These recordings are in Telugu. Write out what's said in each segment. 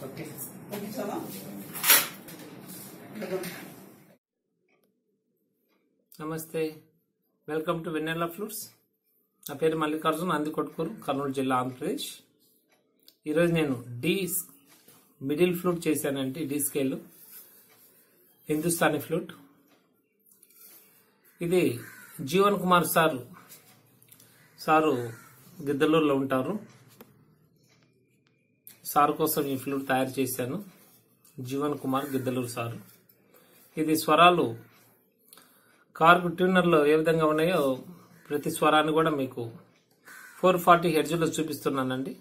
ఓకే పంపించాలా నమస్తే వెల్కమ్ టు వెన్నెల్లా ఫ్లూట్స్ నా పేరు మల్లికార్జున్ అందికొట్కూరు కర్నూలు జిల్లా ఆంధ్రప్రదేశ్ ఈరోజు నేను డి మిడిల్ ఫ్లూట్ చేశానంటే డి స్కేల్ హిందుస్థానీ ఫ్లూట్ ఇది జీవన్ కుమార్ సార్ సారు గిద్దలూరులో ఉంటారు సార్ కోసం ఈ ఫ్లూట్ తయారు చేశాను జీవన్ కుమార్ గిద్దలూరు సారు ఇది స్వరాలు కార్కు ట్యూనర్లో ఏ విధంగా ఉన్నాయో ప్రతి స్వరాన్ని కూడా మీకు ఫోర్ ఫార్టీ హెడ్జ్లో చూపిస్తున్నానండి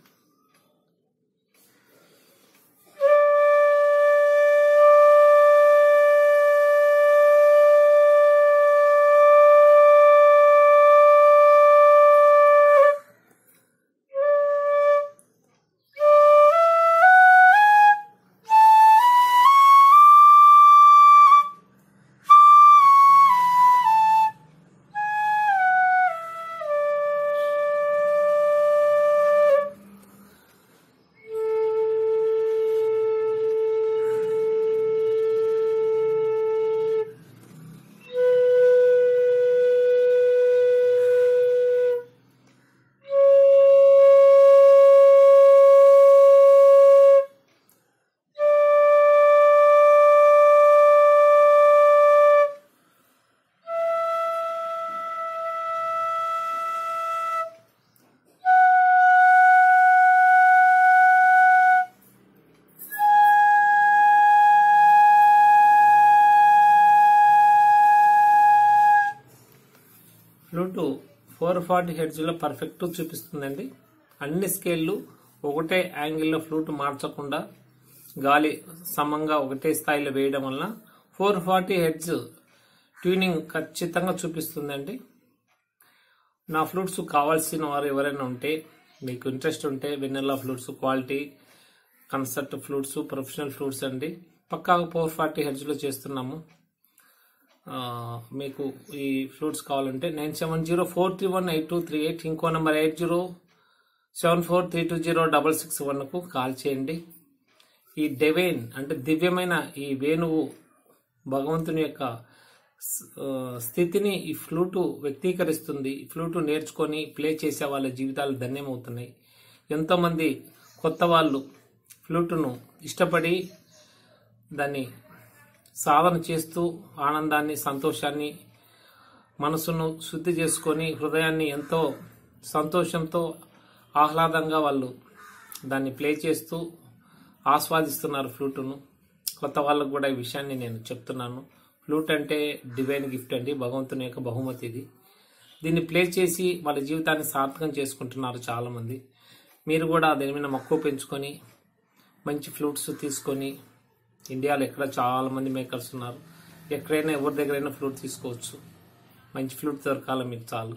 ఫ్లూట్ ఫోర్ ఫార్టీ హెడ్జ్లో పర్ఫెక్ట్ చూపిస్తుందండి అన్ని స్కేళ్ళు ఒకటే యాంగిల్లో ఫ్లూట్ మార్చకుండా గాలి సమంగా ఒకటే స్థాయిలో వేయడం వలన ఫోర్ ఫార్టీ హెడ్జ్ ట్యూనింగ్ ఖచ్చితంగా చూపిస్తుందండి నా ఫ్లూట్స్ కావాల్సిన వారు ఎవరైనా ఉంటే మీకు ఇంట్రెస్ట్ ఉంటే వెన్నెల్లా flutes quality concert flutes professional flutes అండి పక్కాగా ఫోర్ ఫార్టీ హెడ్జ్లో చేస్తున్నాము ఆ, మీకు ఈ ఫ్లూట్స్ కావాలంటే nine seven zero four three one eight two three eight ఇంకో number eight zero seven four three two zero double six వన్కు కాల్ చేయండి ఈ డెవైన్ అంటే దివ్యమైన ఈ వేణువు భగవంతుని యొక్క స్- ఆ, స్థితిని ఈ ఫ్లూటు వ్యక్తీకరిస్తుంది ఈ ఫ్లూటు నేర్చుకొని ప్లే చేసే వాళ్ళ జీవితాలు ధన్యమవుతున్నాయి ఎంతోమంది కొత్త వాళ్ళు ఫ్లూటును ఇష్టపడి దాన్ని సాధన చేస్తూ ఆనందాన్ని సంతోషాన్ని మనసును శుద్ధి చేసుకొని హృదయాన్ని ఎంతో సంతోషంతో ఆహ్లాదంగా వాళ్ళు దాన్ని ప్లే చేస్తూ ఆస్వాదిస్తున్నారు ఫ్లూటును కొత్త వాళ్ళకు కూడా ఈ విషయాన్ని నేను చెప్తున్నాను ఫ్లూట్ అంటే డివైన్ గిఫ్ట్ అండి భగవంతుని యొక్క బహుమతి ఇది దీన్ని ప్లే చేసి వాళ్ళ జీవితాన్ని సార్థకం చేసుకుంటున్నారు చాలామంది మీరు కూడా దీని మీద మక్కువ పెంచుకొని మంచి ఫ్లూట్స్ తీసుకొని ఇండియాలో ఎక్కడ చాలా మంది మేకర్స్ ఉన్నారు ఎక్కడైనా ఎవరి దగ్గరైనా ఫ్లూట్ తీసుకోవచ్చు మంచి ఫ్లూట్ దొరకాల మీకు చాలు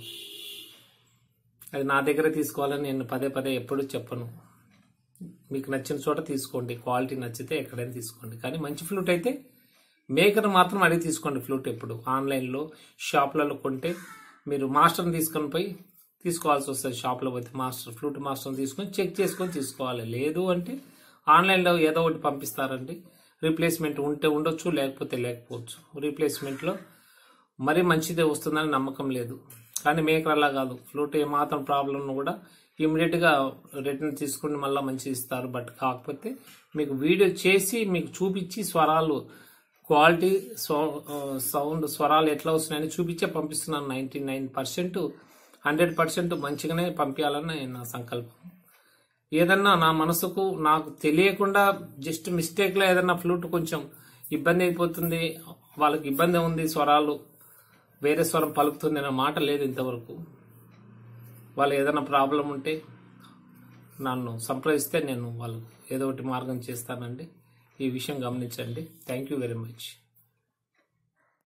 అది నా దగ్గర తీసుకోవాలని నేను పదే పదే ఎప్పుడూ చెప్పను మీకు నచ్చిన చోట తీసుకోండి క్వాలిటీ నచ్చితే ఎక్కడైనా తీసుకోండి కానీ మంచి ఫ్లూట్ అయితే మేకర్ మాత్రం అడిగి తీసుకోండి ఫ్లూట్ ఎప్పుడు ఆన్లైన్లో షాప్లలో కొంటే మీరు మాస్టర్ని తీసుకొని పోయి తీసుకోవాల్సి వస్తుంది షాప్లో పోతే మాస్టర్ ఫ్లూట్ మాస్టర్ని తీసుకొని చెక్ చేసుకొని తీసుకోవాలి లేదు అంటే ఆన్లైన్లో ఏదో ఒకటి పంపిస్తారండి రీప్లేస్మెంట్ ఉంటే ఉండొచ్చు లేకపోతే లేకపోవచ్చు రీప్లేస్మెంట్లో మరీ మంచిదే వస్తుందని నమ్మకం లేదు కానీ మేకర్ అలా కాదు ఫ్లూట్ ఏమాత్రం ప్రాబ్లం కూడా ఇమీడియట్ గా రిటర్న్ తీసుకుని మళ్ళీ మంచిది ఇస్తారు బట్ కాకపోతే మీకు వీడియో చేసి మీకు చూపించి స్వరాలు క్వాలిటీ సౌండ్ స్వరాలు ఎట్లా వస్తున్నాయని చూపించే పంపిస్తున్నాను ninety nine percent hundred percent మంచిగానే పంపించాలని నా సంకల్పం ఏదన్నా నా మనసుకు నాకు తెలియకుండా జస్ట్ మిస్టేక్ లో ఏదన్నా ఫ్లూట్ కొంచెం ఇబ్బంది అయిపోతుంది వాళ్ళకి ఇబ్బంది ఉంది స్వరాలు వేరే స్వరం పలుకుతుంది అనే మాట లేదు ఇంతవరకు వాళ్ళు ఏదైనా ప్రాబ్లం ఉంటే నన్ను సంప్రదిస్తే నేను వాళ్ళు ఏదో ఒకటి మార్గం చేస్తానండి ఈ విషయం గమనించండి థ్యాంక్ యూ వెరీ మచ్